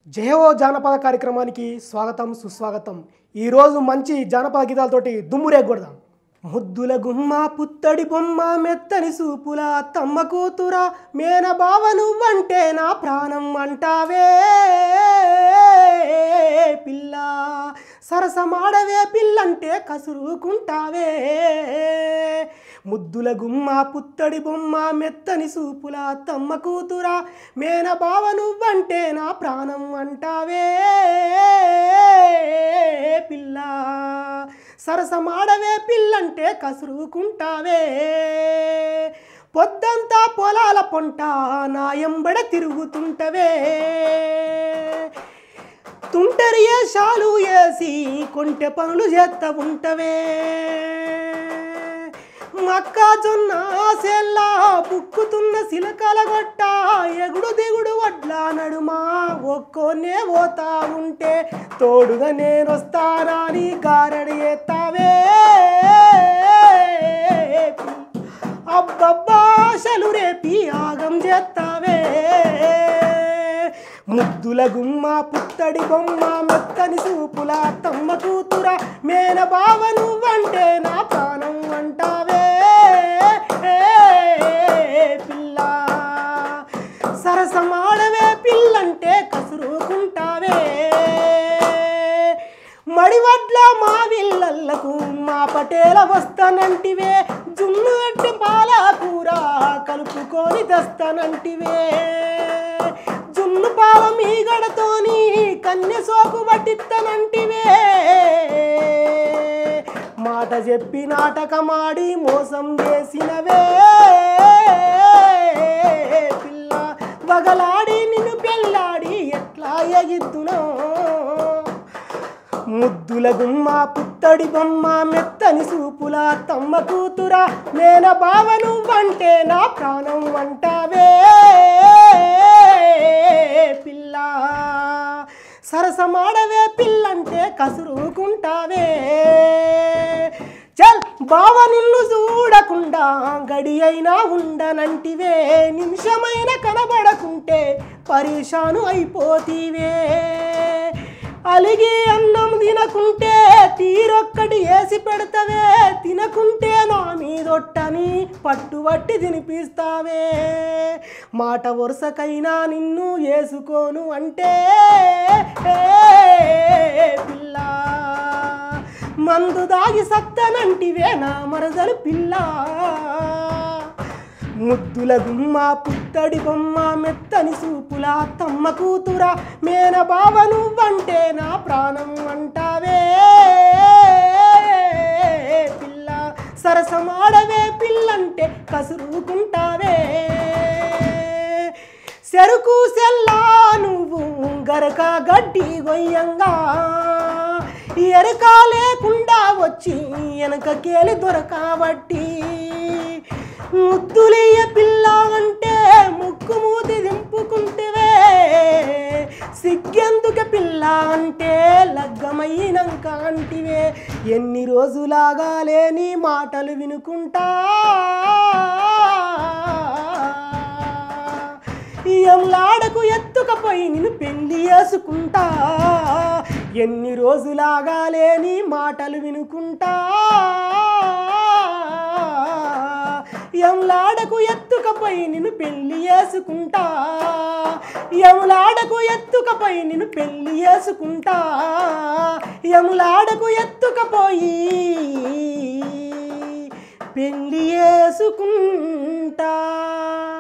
జయవో జానపద కార్యక్రమానికి స్వాగతం సుస్వాగతం ఈరోజు మంచి జానపద గీతాలతోటి దుమ్మురేగొడదాం ముద్దుల గుమ్మ పుత్తడి బొమ్మ మెత్తని సూపుల తమ్మ కూతుర మేన బావ నువ్వంటే నా ప్రాణం అంటావే పిల్ల సరసమాడవే పిల్లంటే కసురుకుంటావే ముద్దుల గుమ్మ పుత్తడి బొమ్మ మెత్తని సూపుల తమ్మ కూతుర మేన బావ నువ్వంటే నా ప్రాణం అంటావే పిల్ల సరసమాడవే పిల్లంటే కసురుకుంటావే పొద్దంతా పొలాల పొంట నా ఎంబడ తిరుగుతుంటవే తుంటరి షాలు వేసి కొంటె పనులు చేస్తా ఉంటవే మక్కజొన్న సెల్లా బుక్కుతున్న సిలకల గొట్ట ఎగుడు దిగుడు వడ్ల నడుమా ఒక్కోనే పోతా ఉంటే తోడుగా నేనొస్తానని గారడి ఎత్తావే అబ్బబ్బాషలు రేపి ఆగం చేస్తావే ముద్దుల గుమ్మ పుత్తడి బొమ్మ మెత్తని సూపుల తమ్మ కూతుర మేన బావ నువ్వంటే నా ప్రాణం అంటావే పిల్ల సరసమాడవే పిల్లంటే కసురుకుంటావే మడివడ్ల మా విల్లలకు మా పటేల వస్తానంటివే జున్ను అట్టి పాల కూర కలుపుకొని తెస్తానంటివే జున్ను పాల మీగడతోని కన్నె సోకు పట్టిస్తానంటివే మాట చెప్పి నాటకమాడి మోసం చేసినవే పిల్ల వగలాడి నిన్ను పెళ్ళాడి ఎట్లా ఎగిద్దునో ముద్దుల గుమ్మ పుత్తడి బొమ్మ మెత్తని సూపుల తమ్మ కూతుర నేన బావ నువ్వంటే నా ప్రాణం అంటావే పిల్ల సరసమాడవే పిల్లంటే కసురుకుంటావే చల్ బావ నిన్ను చూడకుండా గడి అయినా ఉండనంటివే నిమిషమైన కనబడకుంటే పరేషాను అయిపోతీవే అలిగి అన్నం తినకుంటే తీరొక్కటి వేసి పెడతావే తినకుంటే నా మీదొట్టని పట్టుబట్టి తినిపిస్తావే మాట వరుసకైనా నిన్ను వేసుకోను అంటే పిల్ల మందు దాగి సత్తనంటివే నా మరదలు పిల్ల ముద్దుల గుమ్మ పుత్తడి బొమ్మ మెత్తని సూపుల తమ్మ కూతుర మేన బావ నువ్వంటే నా ప్రాణం అంటావే పిల్ల సరసమాడవే పిల్లంటే కసురుకుంటావే చెరుకు సెల్లా నువ్వు గరక గడ్డి గొయ్యంగా ఎరక లేకుండా వచ్చి వెనకకేలి దొరకబట్టి ముద్దులయ్య పిల్ల అంటే ముక్కు మూతి దింపుకుంటేవే సిగ్గెందుక పిల్ల అంటే లగ్గమైనంక అంటివే ఎన్ని రోజులాగా లేని మాటలు వినుకుంటా ఎంలాడకు ఎత్తుకపోయి నిన్ను పెళ్లి చేసుకుంటా ఎన్ని రోజులాగా లేని మాటలు వినుకుంటా ఎంలాడకు ఎత్తుకపోయి నిన్ను పెళ్లి చేసుకుంటా ఎములాడకు ఎత్తుకపోయి నిన్ను పెళ్లి చేసుకుంటా ఎములాడకు ఎత్తుకపోయి పెళ్లి చేసుకుంటా